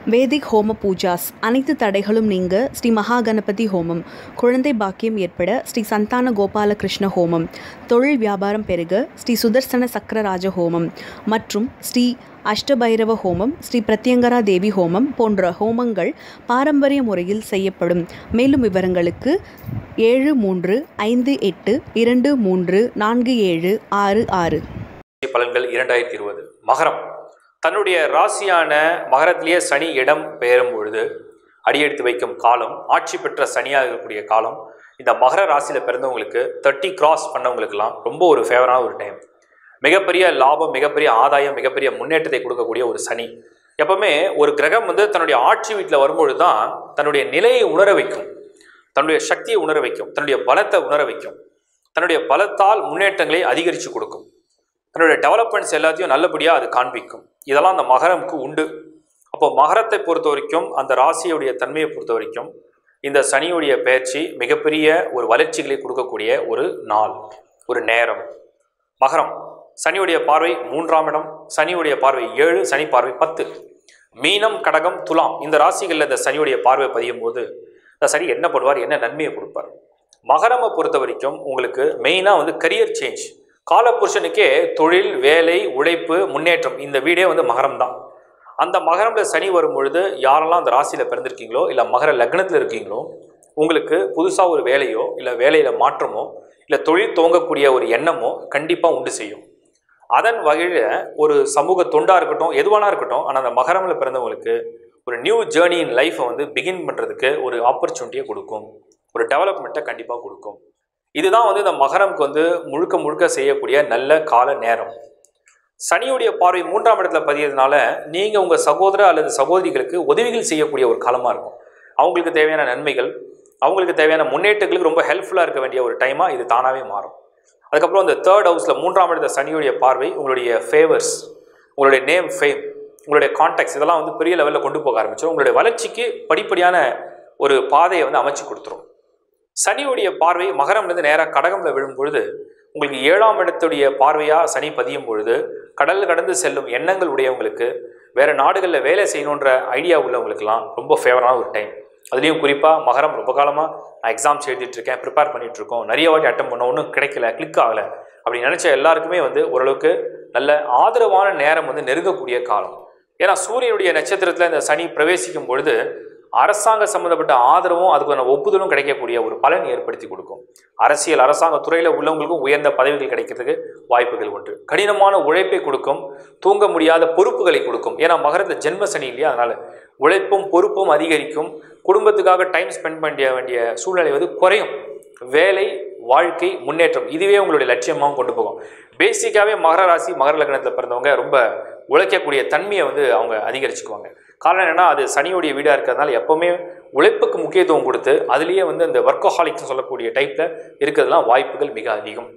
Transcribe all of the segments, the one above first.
வேதிக் ஹோம பூஜாஸ் அனைத்து தடைகளும் நீங்க ஸ்ரீ மகா கணபதி ஹோமம் குழந்தை பாக்கியம் ஏற்பட ஸ்ரீ சந்தான கோபாலகிருஷ்ண ஹோமம் தொழில் வியாபாரம் பெருக ஸ்ரீ சுதர்சன சக்கரராஜ ஹோமம் மற்றும் ஸ்ரீ அஷ்டபைரவ ஹோமம் ஸ்ரீ பிரத்யங்கரா தேவி ஹோமம் போன்ற ஹோமங்கள் பாரம்பரிய முறையில் செய்யப்படும் மேலும் விவரங்களுக்கு ஏழு மூன்று ஐந்து எட்டு இரண்டு மூன்று நான்கு ஏழு ஆறு ஆறு பலன்கள் இரண்டாயிரத்தி இருபது மகரம் தன்னுடைய ராசியான மகரத்திலேயே சனி இடம் பெயரும் பொழுது அடியெடுத்து வைக்கும் காலம் ஆட்சி பெற்ற சனியாக இருக்கக்கூடிய காலம் இந்த மகர ராசியில் பிறந்தவங்களுக்கு தேர்ட்டி கிராஸ் பண்ணவங்களுக்கெல்லாம் ரொம்ப ஒரு ஃபேவரான ஒரு டைம் மிகப்பெரிய லாபம் மிகப்பெரிய ஆதாயம் மிகப்பெரிய முன்னேற்றத்தை கொடுக்கக்கூடிய ஒரு சனி எப்பவுமே ஒரு கிரகம் வந்து தன்னுடைய ஆட்சி வீட்டில் வரும்பொழுது தான் தன்னுடைய நிலையை உணர வைக்கும் தன்னுடைய சக்தியை உணர வைக்கும் தன்னுடைய பலத்தை உணர வைக்கும் தன்னுடைய பலத்தால் முன்னேற்றங்களை அதிகரித்து கொடுக்கும் தன்னுடைய டெவலப்மெண்ட்ஸ் எல்லாத்தையும் நல்லபடியாக அது காண்பிக்கும் இதெல்லாம் அந்த மகரமுக்கு உண்டு அப்போ மகரத்தை பொறுத்த வரைக்கும் அந்த ராசியுடைய தன்மையை பொறுத்த வரைக்கும் இந்த சனியுடைய பயிற்சி மிகப்பெரிய ஒரு வளர்ச்சிகளை கொடுக்கக்கூடிய ஒரு நாள் ஒரு நேரம் மகரம் சனியுடைய பார்வை மூன்றாம் இடம் சனியுடைய பார்வை ஏழு சனி பார்வை பத்து மீனம் கடகம் துலாம் இந்த ராசிகளில் இந்த சனியுடைய பார்வை பதியும் போது இந்த சனி என்ன பண்ணுவார் என்ன நன்மையை கொடுப்பார் மகரமை பொறுத்த வரைக்கும் உங்களுக்கு மெயினாக வந்து கரியர் சேஞ்ச் காலபுருஷனுக்கே தொழில் வேலை உழைப்பு முன்னேற்றம் இந்த வீடே வந்து மகரம் தான் அந்த மகரம்ல சனி வரும் பொழுது யாரெல்லாம் அந்த ராசியில் பிறந்திருக்கீங்களோ இல்லை மகர லக்னத்தில் இருக்கீங்களோ உங்களுக்கு புதுசாக ஒரு வேலையோ இல்லை வேலையில் மாற்றமோ இல்லை தொழில் துவங்கக்கூடிய ஒரு எண்ணமோ கண்டிப்பாக உண்டு செய்யும் அதன் வகையில் ஒரு சமூக தொண்டாக இருக்கட்டும் எதுவானா இருக்கட்டும் ஆனால் அந்த மகரமில் பிறந்தவங்களுக்கு ஒரு நியூ ஜேர்னி இன் லைஃப்பை வந்து பிகின் பண்ணுறதுக்கு ஒரு ஆப்பர்ச்சுனிட்டியை கொடுக்கும் ஒரு டெவலப்மெண்ட்டை கண்டிப்பாக கொடுக்கும் இதுதான் வந்து இந்த மகரம்க்கு வந்து முழுக்க முழுக்க செய்யக்கூடிய நல்ல கால நேரம் சனியுடைய பார்வை மூன்றாம் இடத்துல பதியறதுனால நீங்கள் உங்கள் சகோதர அல்லது சகோதரிகளுக்கு உதவிகள் செய்யக்கூடிய ஒரு காலமாக இருக்கும் அவங்களுக்கு தேவையான நன்மைகள் அவங்களுக்கு தேவையான முன்னேற்றங்களுக்கு ரொம்ப ஹெல்ப்ஃபுல்லாக இருக்க வேண்டிய ஒரு டைமாக இது தானாகவே மாறும் அதுக்கப்புறம் இந்த தேர்ட் ஹவுஸில் மூன்றாம் இடத்த சனியுடைய பார்வை உங்களுடைய ஃபேவர்ஸ் உங்களுடைய நேம் ஃபேம் உங்களுடைய கான்டாக்ட்ஸ் இதெல்லாம் வந்து பெரிய லெவலில் கொண்டு போக ஆரம்பிச்சிடும் உங்களுடைய வளர்ச்சிக்கு படிப்படியான ஒரு பாதையை வந்து அமைச்சு கொடுத்துரும் சனியுடைய பார்வை மகரம்லேருந்து நேராக கடகம்ல விழும் பொழுது உங்களுக்கு ஏழாம் இடத்துடைய பார்வையாக சனி பதியும் பொழுது கடல் கடந்து செல்லும் எண்ணங்கள் உடையவங்களுக்கு வேறு நாடுகளில் வேலை செய்யணுன்ற ஐடியா உள்ளவங்களுக்குலாம் ரொம்ப ஃபேவரான ஒரு டைம் அதுலேயும் குறிப்பாக மகரம் ரொம்ப காலமாக நான் எக்ஸாம்ஸ் எழுதிட்டு இருக்கேன் ப்ரிப்பேர் பண்ணிட்டு இருக்கோம் நிறைய வாட்டி அட்டம் பண்ணோம் ஒன்றும் கிடைக்கல கிளிக் ஆகலை அப்படி நினச்ச எல்லாருக்குமே வந்து ஓரளவுக்கு நல்ல ஆதரவான நேரம் வந்து நெருங்கக்கூடிய காலம் ஏன்னா சூரியனுடைய நட்சத்திரத்தில் இந்த சனி பிரவேசிக்கும் பொழுது அரசாங்க சம்மந்தப்பட்ட ஆதரவும் அதுக்கான ஒப்புதலும் கிடைக்கக்கூடிய ஒரு பலன் ஏற்படுத்தி கொடுக்கும் அரசியல் அரசாங்க துறையில் உள்ளவங்களுக்கும் உயர்ந்த பதவிகள் கிடைக்கிறதுக்கு வாய்ப்புகள் உண்டு கடினமான உழைப்பை கொடுக்கும் தூங்க முடியாத பொறுப்புகளை கொடுக்கும் ஏன்னா மகரத்தில் ஜென்ம சனி இல்லையா அதனால் உழைப்பும் பொறுப்பும் அதிகரிக்கும் குடும்பத்துக்காக டைம் ஸ்பெண்ட் பண்ண வேண்டிய சூழ்நிலை வந்து குறையும் வேலை வாழ்க்கை முன்னேற்றம் இதுவே உங்களுடைய லட்சியமாகவும் கொண்டு போகும் பேசிக்காகவே மகர ராசி மகர லக்னத்தில் பிறந்தவங்க ரொம்ப உழைக்கக்கூடிய தன்மையை வந்து அவங்க அதிகரிச்சுக்குவாங்க காரணம் என்னென்னா அது சனியுடைய வீடாக இருக்கிறதுனால எப்போவுமே உழைப்புக்கு முக்கியத்துவம் கொடுத்து அதுலேயே வந்து அந்த ஒர்க்கோஹாலிக்ஸ் சொல்லக்கூடிய டைப்பில் இருக்கிறதுலாம் வாய்ப்புகள் மிக அதிகம்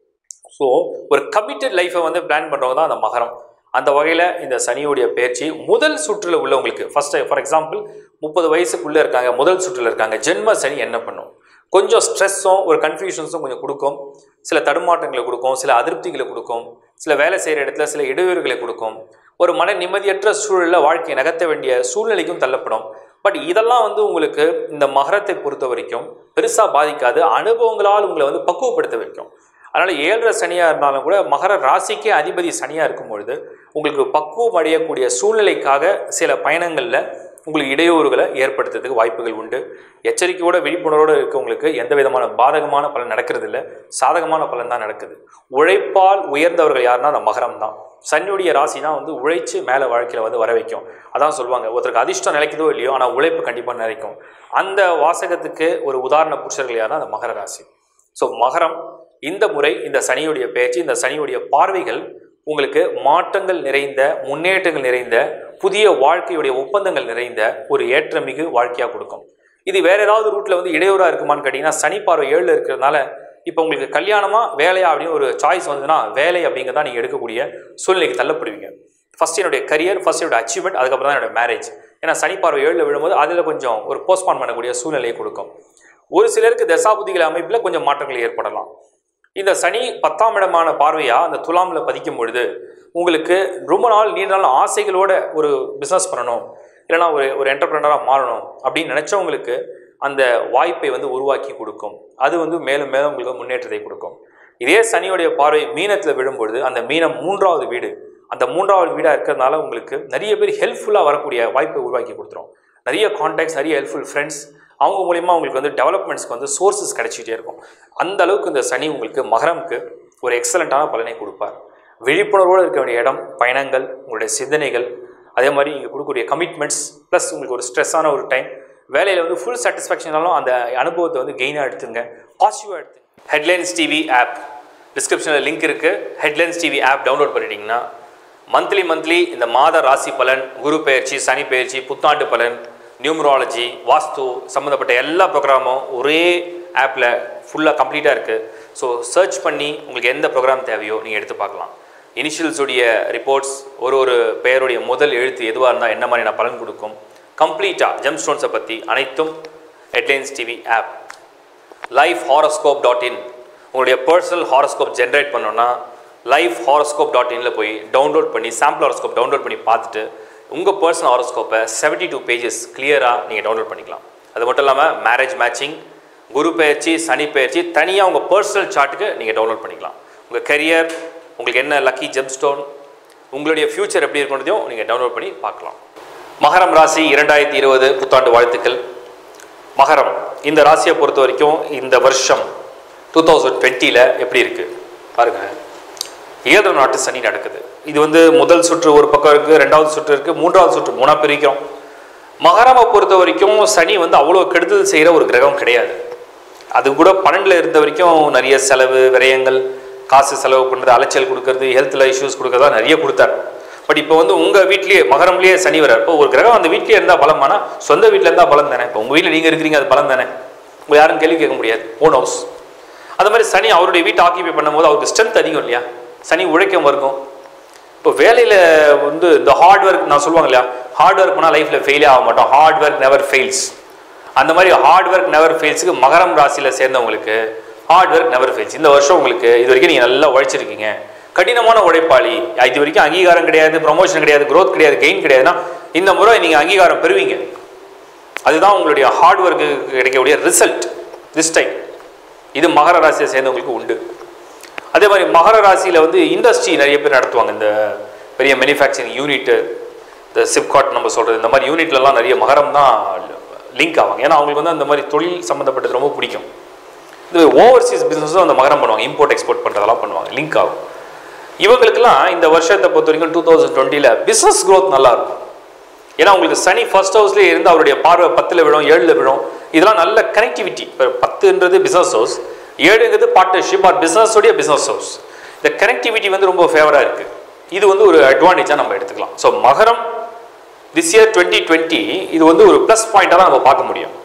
ஸோ ஒரு கமிட்டட் லைஃப்பை வந்து பிளான் பண்ணுறவங்க தான் அந்த மகரம் அந்த வகையில் இந்த சனியுடைய பயிற்சி முதல் சுற்றில் உள்ளவங்களுக்கு ஃபஸ்ட்டு ஃபார் எக்ஸாம்பிள் முப்பது வயசுக்குள்ளே இருக்காங்க முதல் சுற்றில் இருக்காங்க ஜென்ம சனி என்ன பண்ணும் கொஞ்சம் ஸ்ட்ரெஸ்ஸும் ஒரு கன்ஃபியூஷன்ஸும் கொஞ்சம் கொடுக்கும் சில தடுமாற்றங்களை கொடுக்கும் சில அதிருப்திகளை கொடுக்கும் சில வேலை செய்கிற இடத்துல சில இடையூறுகளை கொடுக்கும் ஒரு மன நிம்மதியற்ற சூழலில் வாழ்க்கையை நகர்த்த வேண்டிய சூழ்நிலைக்கும் தள்ளப்படும் பட் இதெல்லாம் வந்து உங்களுக்கு இந்த மகரத்தை பொறுத்த வரைக்கும் பெருசாக பாதிக்காது அனுபவங்களால் உங்களை வந்து பக்குவப்படுத்த வைக்கும் அதனால் ஏழரை சனியாக இருந்தாலும் கூட மகர ராசிக்கே அதிபதி சனியாக இருக்கும் பொழுது உங்களுக்கு பக்குவம் அடையக்கூடிய சூழ்நிலைக்காக சில பயணங்களில் உங்களுக்கு இடையூறுகளை ஏற்படுத்துறதுக்கு வாய்ப்புகள் உண்டு எச்சரிக்கையோட விழிப்புணர்வோடு இருக்கவங்களுக்கு எந்த விதமான பாதகமான பலன் நடக்கிறது இல்லை சாதகமான பலன் தான் நடக்குது உழைப்பால் உயர்ந்தவர்கள் யாருன்னா அந்த மகரம் தான் சனியுடைய ராசி தான் வந்து உழைச்சு மேலே வாழ்க்கையில் வந்து வர வைக்கும் அதான் சொல்லுவாங்க ஒருத்தருக்கு அதிர்ஷ்டம் நிலைக்குதோ இல்லையோ ஆனால் உழைப்பு கண்டிப்பாக நிலைக்கும் அந்த வாசகத்துக்கு ஒரு உதாரண புருஷர்கள் யாருன்னா அந்த மகர ராசி ஸோ மகரம் இந்த முறை இந்த சனியுடைய பேச்சு இந்த சனியுடைய பார்வைகள் உங்களுக்கு மாற்றங்கள் நிறைந்த முன்னேற்றங்கள் நிறைந்த புதிய வாழ்க்கையுடைய ஒப்பந்தங்கள் நிறைந்த ஒரு ஏற்றமிகு வாழ்க்கையாக கொடுக்கும் இது வேற ஏதாவது ரூட்டில் வந்து இடையூறாக இருக்குமான்னு கேட்டிங்கன்னா சனி பார்வை ஏழில் இருக்கிறதுனால இப்போ உங்களுக்கு கல்யாணமா வேலையா அப்படின்னு ஒரு சாய்ஸ் வந்ததுன்னா வேலை அப்படிங்கிறத நீங்கள் எடுக்கக்கூடிய சூழ்நிலைக்கு தள்ளப்படுவீங்க ஃபர்ஸ்ட் என்னுடைய கரியர் ஃபர்ஸ்ட் என்னோட அச்சீவ்மெண்ட் அதுக்கப்புறம் தான் என்னோட மேரேஜ் ஏன்னா சனி பார்வை ஏழில் விழும்போது அதில் கொஞ்சம் ஒரு போஸ்ட்பான் பண்ணக்கூடிய சூழ்நிலையை கொடுக்கும் ஒரு சிலருக்கு தசாபுதிகள் அமைப்பில் கொஞ்சம் மாற்றங்கள் ஏற்படலாம் இந்த சனி பத்தாம் இடமான பார்வையா அந்த துலாமில் பதிக்கும் பொழுது உங்களுக்கு ரொம்ப நாள் நீண்ட நாள் ஆசைகளோட ஒரு பிஸ்னஸ் பண்ணணும் இல்லைனா ஒரு ஒரு என்டர்பிரனராக மாறணும் அப்படின்னு நினச்சவங்களுக்கு அந்த வாய்ப்பை வந்து உருவாக்கி கொடுக்கும் அது வந்து மேலும் மேலும் உங்களுக்கு முன்னேற்றத்தை கொடுக்கும் இதே சனியோடைய பார்வை மீனத்தில் விழும்பொழுது அந்த மீனம் மூன்றாவது வீடு அந்த மூன்றாவது வீடாக இருக்கிறதுனால உங்களுக்கு நிறைய பேர் ஹெல்ப்ஃபுல்லாக வரக்கூடிய வாய்ப்பை உருவாக்கி கொடுத்துரும் நிறைய கான்டாக்ட்ஸ் நிறைய ஹெல்ப்ஃபுல் ஃப்ரெண்ட்ஸ் அவங்க மூலிமா உங்களுக்கு வந்து டெவலப்மெண்ட்ஸ்க்கு வந்து சோர்சஸ் கிடைச்சிட்டே இருக்கும் அந்த அளவுக்கு இந்த சனி உங்களுக்கு மகரம்க்கு ஒரு எக்ஸலண்ட்டான பலனை கொடுப்பார் விழிப்புணர்வோடு இருக்க வேண்டிய இடம் பயணங்கள் உங்களுடைய சிந்தனைகள் அதே மாதிரி இங்கே கொடுக்கக்கூடிய கமிட்மெண்ட்ஸ் ப்ளஸ் உங்களுக்கு ஒரு ஸ்ட்ரெஸ்ஸான ஒரு டைம் வேலையில் வந்து ஃபுல் சாட்டிஸ்ஃபேக்ஷனாலும் அந்த அனுபவத்தை வந்து கெயினாக எடுத்துங்க பாசிட்டிவாக எடுத்துங்க ஹெட்லைன்ஸ் டிவி ஆப் டிஸ்கிரிப்ஷனில் லிங்க் இருக்குது ஹெட்லைன்ஸ் டிவி ஆப் டவுன்லோட் பண்ணிட்டீங்கன்னா மந்த்லி மந்த்லி இந்த மாத ராசி பலன் குரு பெயர்ச்சி சனி பெயர்ச்சி புத்தாண்டு பலன் நியூமராலஜி வாஸ்து சம்மந்தப்பட்ட எல்லா ப்ரோக்ராமும் ஒரே ஆப்பில் ஃபுல்லாக கம்ப்ளீட்டாக இருக்குது ஸோ சர்ச் பண்ணி உங்களுக்கு எந்த ப்ரோக்ராம் தேவையோ நீங்கள் எடுத்து பார்க்கலாம் இனிஷியல்ஸுடைய ரிப்போர்ட்ஸ் ஒரு ஒரு பெயருடைய முதல் எழுத்து எதுவாக இருந்தால் என்ன மாதிரியான பலன் கொடுக்கும் கம்ப்ளீட்டாக ஜெம் ஸ்டோன்ஸை பற்றி அனைத்தும் headlines TV app life horoscope dot in உங்களுடைய பர்சனல் ஹாரோஸ்கோப் ஜென்ரேட் பண்ணோன்னா லைஃப் ஹாரோஸ்கோப் டாட் இனில் போய் டவுன்லோட் பண்ணி சாம்பிள் ஹாரோஸ்கோப் டவுன்லோட் பண்ணி பார்த்துட்டு உங்கள் பர்சனல் ஹாரோஸ்கோப்பை செவன்ட்டி டூ பேஜஸ் கிளியராக நீங்கள் டவுன்லோட் பண்ணிக்கலாம் அது மட்டும் இல்லாமல் மேரேஜ் மேட்சிங் குரு பயிற்சி சனி பயிற்சி தனியாக உங்கள் பர்சனல் சார்ட்டுக்கு நீங்கள் டவுன்லோட் பண்ணிக்கலாம் உங்கள் கரியர் உங்களுக்கு என்ன லக்கி ஜெம் ஸ்டோன் உங்களுடைய ஃப்யூச்சர் எப்படி இருக்குன்றதையும் நீங்கள் டவுன்லோட் பண்ணி பார்க்கலாம் மகரம் ராசி இரண்டாயிரத்தி இருபது புத்தாண்டு வாழ்த்துக்கள் மகரம் இந்த ராசியை பொறுத்த வரைக்கும் இந்த வருஷம் டூ தௌசண்ட் டுவெண்ட்டியில் எப்படி இருக்குது பாருங்கள் ஏழு நாட்டு சனி நடக்குது இது வந்து முதல் சுற்று ஒரு பக்கம் இருக்குது ரெண்டாவது சுற்று இருக்குது மூன்றாவது சுற்று மூணாக பிரிக்கிறோம் மகரமை பொறுத்த வரைக்கும் சனி வந்து அவ்வளோ கெடுதல் செய்கிற ஒரு கிரகம் கிடையாது அது கூட பன்னெண்டில் இருந்த வரைக்கும் நிறைய செலவு விரயங்கள் காசு செலவு பண்ணுறது அலைச்சல் கொடுக்கறது ஹெல்த்தில் இஷ்யூஸ் கொடுக்கறதா நிறைய கொடுத்தாரு பட் இப்போ வந்து உங்கள் வீட்லேயே மகரம்லேயே சனி வரார் இப்போ ஒரு கிரகம் அந்த வீட்லேயே இருந்தால் பலமானா சொந்த வீட்டில் இருந்தால் பலம் தானே இப்போ உங்கள் வீட்டில் நீங்கள் இருக்கிறீங்க அது பலம் தானே உங்களை யாரும் கேள்வி கேட்க முடியாது ஓன் ஹவுஸ் அந்த மாதிரி சனி அவருடைய வீட்டை ஆக்கியபை பண்ணும்போது அவருக்கு ஸ்ட்ரென்த் அதிகம் இல்லையா சனி உழைக்கம் வர்க்கம் இப்போ வேலையில் வந்து இந்த ஹார்ட் ஒர்க் நான் சொல்லுவாங்க இல்லையா ஹார்ட் ஒர்க் பண்ணால் லைஃப்பில் ஃபெயிலே ஆக மாட்டோம் ஹார்ட் ஒர்க் நெவர் ஃபெயில்ஸ் அந்த மாதிரி ஹார்ட் ஒர்க் நெவர் ஃபெயில்ஸுக்கு மகரம் ராசியில் சேர்ந்தவங்களுக்கு ஹார்ட் ஒர்க் நெவர் ஃபெயில்ஸ் இந்த வருஷம் உங்களுக்கு இது வரைக்கும் நீங்கள் நல்லா உழைச்சிருக்கீங்க கடினமான உழைப்பாளி இது வரைக்கும் அங்கீகாரம் கிடையாது ப்ரொமோஷன் கிடையாது growth கிடையாது கெயின் கிடையாதுன்னா இந்த முறை நீங்கள் அங்கீகாரம் பெறுவீங்க அதுதான் உங்களுடைய ஹார்ட் ஒர்க்கு கிடைக்கக்கூடிய ரிசல்ட் திஸ் டைம் இது மகர ராசியை சேர்ந்தவங்களுக்கு உண்டு அதே மாதிரி மகர ராசியில் வந்து இண்டஸ்ட்ரி நிறைய பேர் நடத்துவாங்க இந்த பெரிய மேனுஃபேக்சரிங் யூனிட்டு இந்த சிப்காட் நம்ம சொல்கிறது இந்த மாதிரி யூனிட்லலாம் நிறைய மகரம் தான் லிங்க் ஆவாங்க ஏன்னா அவங்களுக்கு வந்து அந்த மாதிரி தொழில் சம்மந்தப்பட்டது ரொம்ப பிடிக்கும் இது ஓவர்சீஸ் பிஸ்னஸும் அந்த மகரம் பண்ணுவாங்க இம்போர்ட் எக்ஸ்போர்ட் பண்ணுறதெல்லாம் பண்ணுவாங்க லிங்க் ஆகும் இவங்களுக்கெல்லாம் இந்த வருஷத்தை பொறுத்த வரைக்கும் டூ தௌசண்ட் டுவெண்ட்டியில் பிஸ்னஸ் growth நல்லா இருக்கும் ஏன்னா உங்களுக்கு சனி ஃபர்ஸ்ட் ஹவுஸ்லேயே இருந்து அவருடைய பார்வை பத்தில் விழும் ஏழில் விழும் இதெல்லாம் நல்ல கனெக்டிவிட்டி இப்போ பத்துன்றது பிஸ்னஸ் ஹவுஸ் ஏழுங்கிறது பார்ட்னர்ஷிப் ஆர் பிஸ்னஸோடைய பிஸ்னஸ் ஹவுஸ் இந்த கனெக்டிவிட்டி வந்து ரொம்ப ஃபேவராக இருக்குது இது வந்து ஒரு அட்வான்டேஜாக நம்ம எடுத்துக்கலாம் ஸோ மகரம் திஸ் இயர் டுவெண்ட்டி டுவெண்ட்டி இது வந்து ஒரு ப்ளஸ் பாயிண்ட்டாக தான் நம்ம பார்க்க முடியும்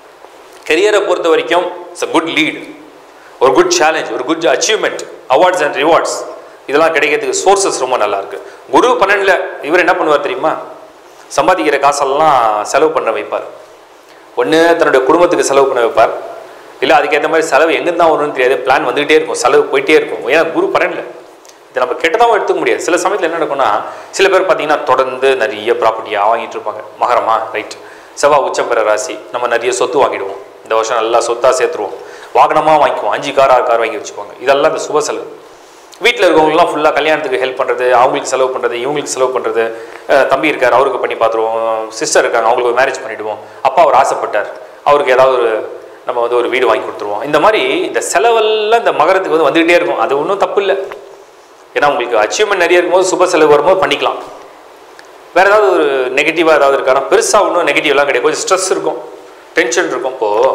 கெரியரை பொறுத்த வரைக்கும் இட்ஸ் அ குட் லீடு ஒரு குட் சேலஞ்ச் ஒரு good achievement awards and rewards இதெல்லாம் கிடைக்கிறதுக்கு சோர்சஸ் ரொம்ப நல்லா இருக்கு குரு பன்னெண்டில் இவர் என்ன பண்ணுவார் தெரியுமா சம்பாதிக்கிற காசெல்லாம் செலவு பண்ண வைப்பார் ஒன்று தன்னுடைய குடும்பத்துக்கு செலவு பண்ண வைப்பார் இல்லை அதுக்கேற்ற மாதிரி செலவு எங்கேருந்து தான் வரும்னு தெரியாது பிளான் வந்துகிட்டே இருக்கும் செலவு போயிட்டே இருக்கும் ஏன்னா குரு பன்னெண்டில் இதை நம்ம கெட்டதாகவும் எடுத்துக்க முடியாது சில சமயத்தில் என்ன நடக்கும்னா சில பேர் பார்த்தீங்கன்னா தொடர்ந்து நிறைய ப்ராப்பர்ட்டியாக வாங்கிட்டு இருப்பாங்க மகரமா ரைட் செவ்வாய் உச்சம் பெற ராசி நம்ம நிறைய சொத்து வாங்கிடுவோம் இந்த வருஷம் நல்லா சொத்தாக சேர்த்துருவோம் வாகனமாக வாங்கிக்குவோம் அஞ்சு கார் ஆறு கார் வாங்கி வச்சுக்குவாங்க இதெல்லாம் இந்த சுப செலவு வீட்டில் இருக்கவங்கலாம் ஃபுல்லாக கல்யாணத்துக்கு ஹெல்ப் பண்ணுறது அவங்களுக்கு செலவு பண்ணுறது இவங்களுக்கு செலவு பண்ணுறது தம்பி இருக்கார் அவருக்கு பண்ணி பார்த்துருவோம் சிஸ்டர் இருக்காங்க அவங்களுக்கு மேரேஜ் பண்ணிவிடுவோம் அப்பா அவர் ஆசைப்பட்டார் அவருக்கு ஏதாவது ஒரு நம்ம வந்து ஒரு வீடு வாங்கி கொடுத்துருவோம் இந்த மாதிரி இந்த செலவெல்லாம் இந்த மகரத்துக்கு வந்து வந்துகிட்டே இருக்கும் அது ஒன்றும் தப்பு இல்லை ஏன்னா உங்களுக்கு அச்சீவ்மெண்ட் நிறைய இருக்கும்போது சுப செலவு வரும்போது பண்ணிக்கலாம் வேறு ஏதாவது ஒரு நெகட்டிவாக ஏதாவது இருக்கா பெருசாக ஒன்றும் நெகட்டிவ்லாம் கிடையாது கொஞ்சம் ஸ்ட்ரெஸ் இருக்கும் டென்ஷன் இருக்கும் இப்போது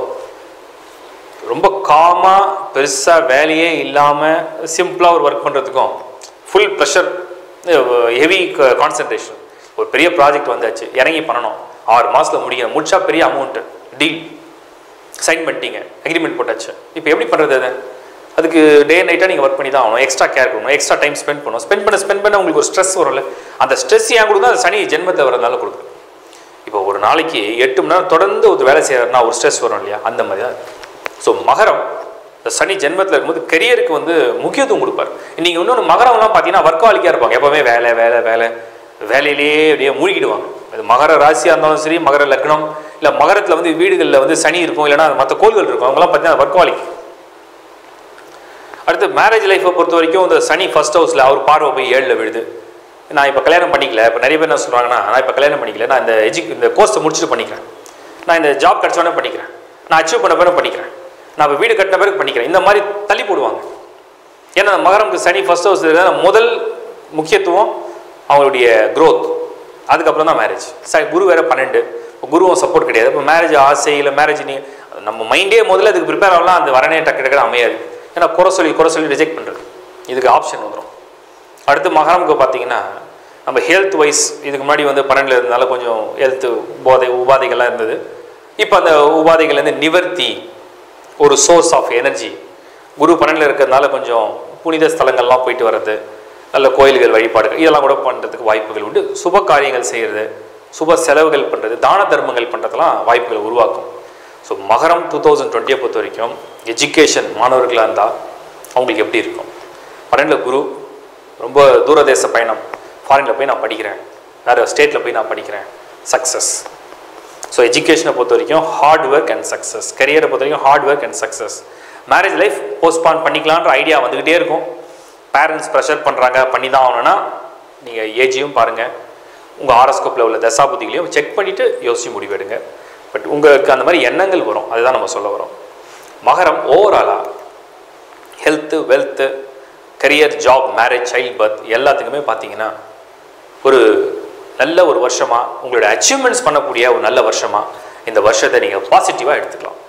ரொம்ப காமாக பெருசாக வேலையே இல்லாமல் சிம்பிளாக ஒரு ஒர்க் பண்ணுறதுக்கும் ஃபுல் ப்ரெஷர் ஹெவி கான்சன்ட்ரேஷன் ஒரு பெரிய ப்ராஜெக்ட் வந்தாச்சு இறங்கி பண்ணணும் ஆறு மாதத்தில் முடிக்கணும் முடிச்சா பெரிய அமௌண்ட்டு டீல் சைன் பண்ணிட்டீங்க அக்ரிமெண்ட் போட்டாச்சு இப்போ எப்படி பண்ணுறது அதை அதுக்கு டே நைட்டாக நீங்கள் ஒர்க் பண்ணி தான் ஆகணும் எக்ஸ்ட்ரா கேர் பண்ணணும் எக்ஸ்ட்ரா டைம் ஸ்பெண்ட் பண்ணணும் ஸ்பெண்ட் பண்ண ஸ்பெண்ட் பண்ண உங்களுக்கு ஒரு ஸ்ட்ரெஸ் வரும்ல அந்த ஸ்ட்ரெஸ் ஏன் கொடுக்கும் அது சனி ஜென்மத்தை வரதுனால கொடுக்குது இப்போ ஒரு நாளைக்கு எட்டு மணி நேரம் தொடர்ந்து ஒரு வேலை செய்யறதுனா ஒரு ஸ்ட்ரெஸ் வரும் இல்லையா அந்த மாதிரி தான் ஸோ மகரம் இந்த சனி ஜென்மத்தில் இருக்கும்போது கெரியருக்கு வந்து முக்கியத்துவம் கொடுப்பார் நீங்கள் இன்னொன்று மகரம்லாம் பார்த்தீங்கன்னா ஒர்க்காலிக்காக இருப்பாங்க எப்போவுமே வேலை வேலை வேலை வேலையிலேயே அப்படியே மூழ்கிடுவாங்க இது மகர ராசியாக இருந்தாலும் சரி மகர லக்னம் இல்லை மகரத்தில் வந்து வீடுகளில் வந்து சனி இருக்கும் இல்லைன்னா மற்ற கோள்கள் இருக்கும் அவங்களாம் பார்த்தீங்கன்னா ஒர்க்காலிக் அடுத்து மேரேஜ் லைஃப்பை பொறுத்த வரைக்கும் இந்த சனி ஃபர்ஸ்ட் ஹவுஸில் அவர் பார்வை போய் ஏழில் விழுது நான் இப்போ கல்யாணம் பண்ணிக்கல இப்போ நிறைய பேர் என்ன சொல்கிறாங்கன்னா நான் இப்போ கல்யாணம் பண்ணிக்கல நான் இந்த எஜு இந்த கோர்ஸை முடிச்சுட்டு பண்ணிக்கிறேன் நான் இந்த ஜாப் கிடச்சோடனே பண்ணிக்கிறேன் நான் அச்சீவ் பண்ண பிறகு பண்ணிக்கிறேன் நான் இப்போ வீடு கட்டின பிறகு பண்ணிக்கிறேன் இந்த மாதிரி தள்ளி போடுவாங்க ஏன்னா மகரம்க்கு சனி ஃபர்ஸ்ட் ஹவுஸ் முதல் முக்கியத்துவம் அவங்களுடைய growth அதுக்கப்புறம் தான் மேரேஜ் ச குரு வேற பன்னெண்டு இப்போ குருவும் சப்போர்ட் கிடையாது இப்போ மேரேஜ் ஆசை இல்லை மேரேஜ் நீ நம்ம மைண்டே முதல்ல அதுக்கு ப்ரிப்பேர் ஆகலாம் அந்த வரனே டக்கு டக்குனு அமையாது ஏன்னா குறை சொல்லி குறை சொல்லி ரிஜெக்ட் பண்ணுறது இதுக்கு ஆப்ஷன் வந்துடும் அடுத்து மகரமுக்கு பார்த்தீங்கன்னா நம்ம ஹெல்த் வைஸ் இதுக்கு முன்னாடி வந்து பன்னெண்டில் இருந்தனால கொஞ்சம் ஹெல்த் உபாதை உபாதைகள்லாம் இருந்தது இப்போ அந்த உபாதைகள்லேருந்து நிவர்த்தி ஒரு சோர்ஸ் ஆஃப் எனர்ஜி குரு பன்னெண்டில் இருக்கிறதுனால கொஞ்சம் புனித ஸ்தலங்கள்லாம் போயிட்டு வர்றது நல்ல கோயில்கள் வழிபாடுகள் இதெல்லாம் கூட பண்ணுறதுக்கு வாய்ப்புகள் உண்டு சுப காரியங்கள் செய்கிறது சுப செலவுகள் பண்ணுறது தான தர்மங்கள் பண்ணுறதுலாம் வாய்ப்புகளை உருவாக்கும் ஸோ மகரம் டூ தௌசண்ட் டுவெண்ட்டியை பொறுத்த வரைக்கும் எஜுகேஷன் மாணவர்களாக இருந்தால் அவங்களுக்கு எப்படி இருக்கும் பன்னெண்டில் குரு ரொம்ப தூரதேச பயணம் ஃபாரினில் போய் நான் படிக்கிறேன் வேறு ஸ்டேட்டில் போய் நான் படிக்கிறேன் சக்ஸஸ் ஸோ எஜுகேஷனை பொறுத்த வரைக்கும் ஹார்ட் ஒர்க் அண்ட் சக்ஸஸ் கரியரை பொறுத்த வரைக்கும் hard work and success marriage life postpone பண்ணிக்கலான்ற ஐடியா வந்துக்கிட்டே இருக்கும் பேரண்ட்ஸ் ப்ரெஷர் பண்ணுறாங்க பண்ணி தான் ஆகணும்னா நீங்கள் ஏஜையும் பாருங்கள் உங்கள் ஆரோஸ்கோப்பில் உள்ள தசாபுத்திகளையும் செக் பண்ணிவிட்டு யோசிச்சு முடிவெடுங்க பட் உங்களுக்கு அந்த மாதிரி எண்ணங்கள் வரும் அதுதான் நம்ம சொல்ல வரோம் மகரம் ஓவராலாக health wealth career job marriage child birth எல்லாத்துக்குமே பார்த்தீங்கன்னா ஒரு நல்ல ஒரு வருஷமாக உங்களோட அச்சீவ்மெண்ட்ஸ் பண்ணக்கூடிய ஒரு நல்ல வருஷமாக இந்த வருஷத்தை நீங்கள் பாசிட்டிவாக எடுத்துக்கலாம்